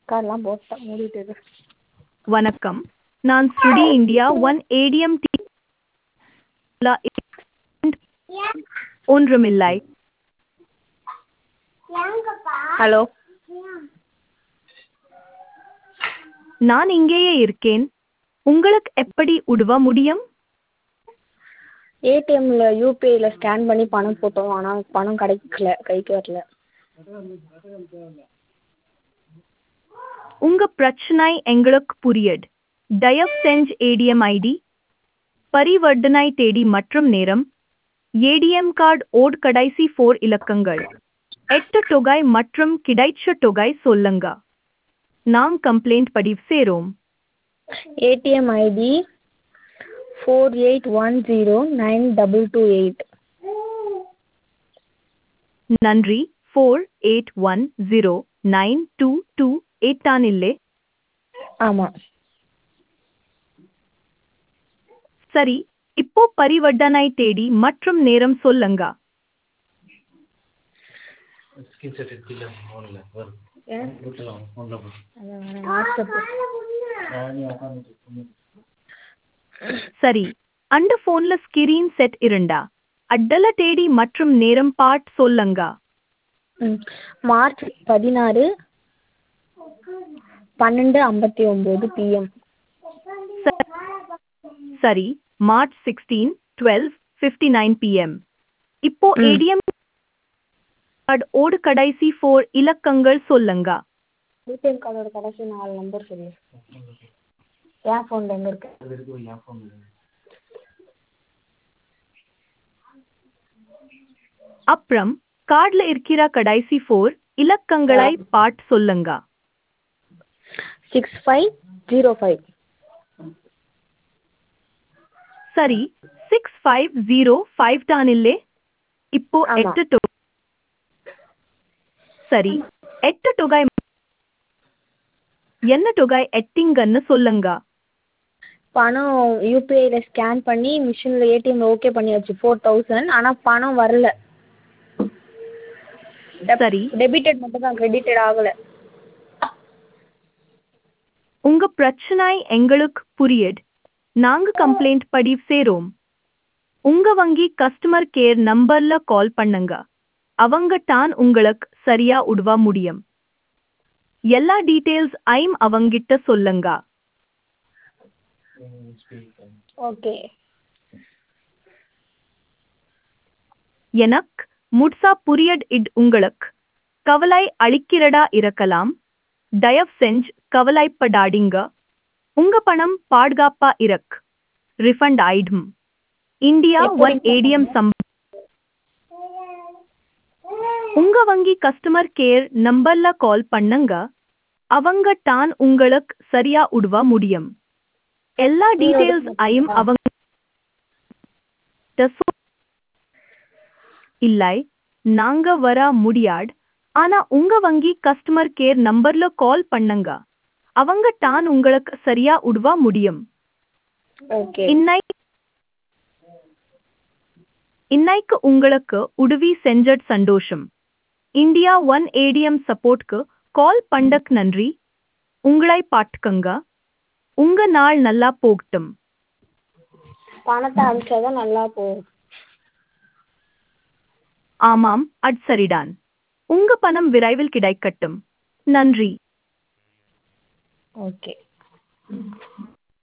கார்டெலாம் போட்டேன் மூடிட்டு இரு வணக்கம் நான் ஸ்ருடி இந்தியா ஒன் ஏடிஎம் ஒன்றுமில்லை ஹலோ நான் இங்கேயே இருக்கேன் உங்களுக்கு எப்படி உதவ முடியும் ஏடிஎம்மில் யூபிஐயில் ஸ்கேன் பண்ணி பணம் போட்டோம் ஆனால் பணம் கிடைக்கல கைக்கு வரல உங்க பிரச்சனை எங்களுக்கு புரியுது தயவு செஞ்சு ஏடிஎம் ஐடி பரிவர்த்தனை தேதி மற்றும் நேரம் ஏடிஎம் கார்டு ஓட் கடைசி ஃபோர் இலக்கங்கள் எட்டு தொகை மற்றும் கிடைச்ச தொகை சொல்லுங்க நாம் கம்ப்ளைண்ட் பதிவு செய்றோம் ATM ID four eight one zero nine double two eight நன்றி four eight one zero nine two two eight தான் இல்லை ஆமாம் சரி இப்போ பரிவர்த்தனை தேதி மற்றும் நேரம் சொல்லுங்க ஸ்கிரீன்ஷாட் எடுத்துல ஃபோனில் வரும் ஏன் வீட்டில் ஃபோனில் வரும் அதான் வரேன் வாட்ஸ்அப்பு நானே உட்காந்துட்டு சரி அந்த போன்ல ஸ்கிரீன் செட் இருந்தா அட்டல தேதி மற்றும் நேரம் பாட் சொல்லுங்க ம் மார்ச் பதினாறு பன்னெண்டு ஐம்பத்தி ஒம்பது பிஎம் சரி March sixteen twelve fifty nine PM இப்போ ம். ஏடிஎம் கார்டு ஓடு கடைசி ஃபோர் இலக்கங்கள் சொல்லுங்க ஏடிஎம் கார்டோட கடைசி நாலு நம்பர் சொல்லு என் ஃபோனில் எங்கே இருக்கு அது இருக்கு என் ஃபோனில் அப்புறம் கார்டுல இருக்கிற கடைசி ஃபோர் இலக்கங்களை பாட் சொல்லுங்க சிக்ஸ் ஃபைவ் ஜீரோ ஃபைவ் சரி சிக்ஸ் ஃபைவ் ஜீரோ ஃபைவ் தான் இல்லே இப்போ ஆமா. எட்டு தொகை சரி எட்டு தொகை என்ன தொகை எட்டிங்கன்னு சொல்லுங்க பணம் யூபிஐயில் ஸ்கேன் பண்ணி மிஷினில் ஏடிஎம்ல ஓகே பண்ணியாச்சு ஃபோர் தௌசண்ட் ஆனால் பணம் வரல சரி டெபிட்டட் மட்டும் தான் கிரெடிட்டட் ஆகலை உங்க பிரச்சனை எங்களுக்கு புரியுது நாங்க கம்ப்ளைண்ட் பதிவு செய்றோம் உங்க வங்கி கஸ்டமர் கேர் நம்பர்ல கால் பண்ணுங்க அவங்க தான் உங்களுக்கு சரியா உதவ முடியும் எல்லா டீடைல்ஸ் ஐம் அவங்கிட்ட சொல்லுங்க ஸ்பீக்கர் ஓகே எனக்கு முட்சா புரியட் இட் உங்களுக்கு கவலை அளிக்கிறதா இருக்கலாம் தயவு செஞ்சு கவலைப்படாதீங்க உங்க பணம் பாதுகாப்பா இருக்கு ரிஃபண்ட் ஆயிடும் இந்தியா எப்படி ஒன் ஏடிஎம் சம் உங்க வங்கி கஸ்டமர் கேர் நம்பர்ல கால் பண்ணுங்க அவங்க தான் உங்களுக்கு சரியா உதவ முடியும் எல்லா டீடைல்ஸ் ஐயும் அவங்க சொ- இல்லை நாங்க வர முடியாது ஆனா உங்க வங்கி கஸ்டமர் கேர் நம்பர்ல கால் பண்ணுங்க அவங்க தான் உங்களுக்கு சரியா உதவ முடியும் ஓகே இன்னை இன்னைக்கு உங்களுக்கு உதவி செஞ்சட் சந்தோஷம் இந்தியா ஒன் ஏடிஎம் சப்போர்ட்க்கு கால் பண்டக் நன்றி உங்களை பாட்டுக்கங்க உங்க நாள் நல்லா போகட்டும் பணத்தை அனுப்பிச்சாதான் நல்லா போகும் ஆமாம் அது சரிதான் உங்க பணம் விரைவில் கிடைக்கட்டும் நன்றி ஓகே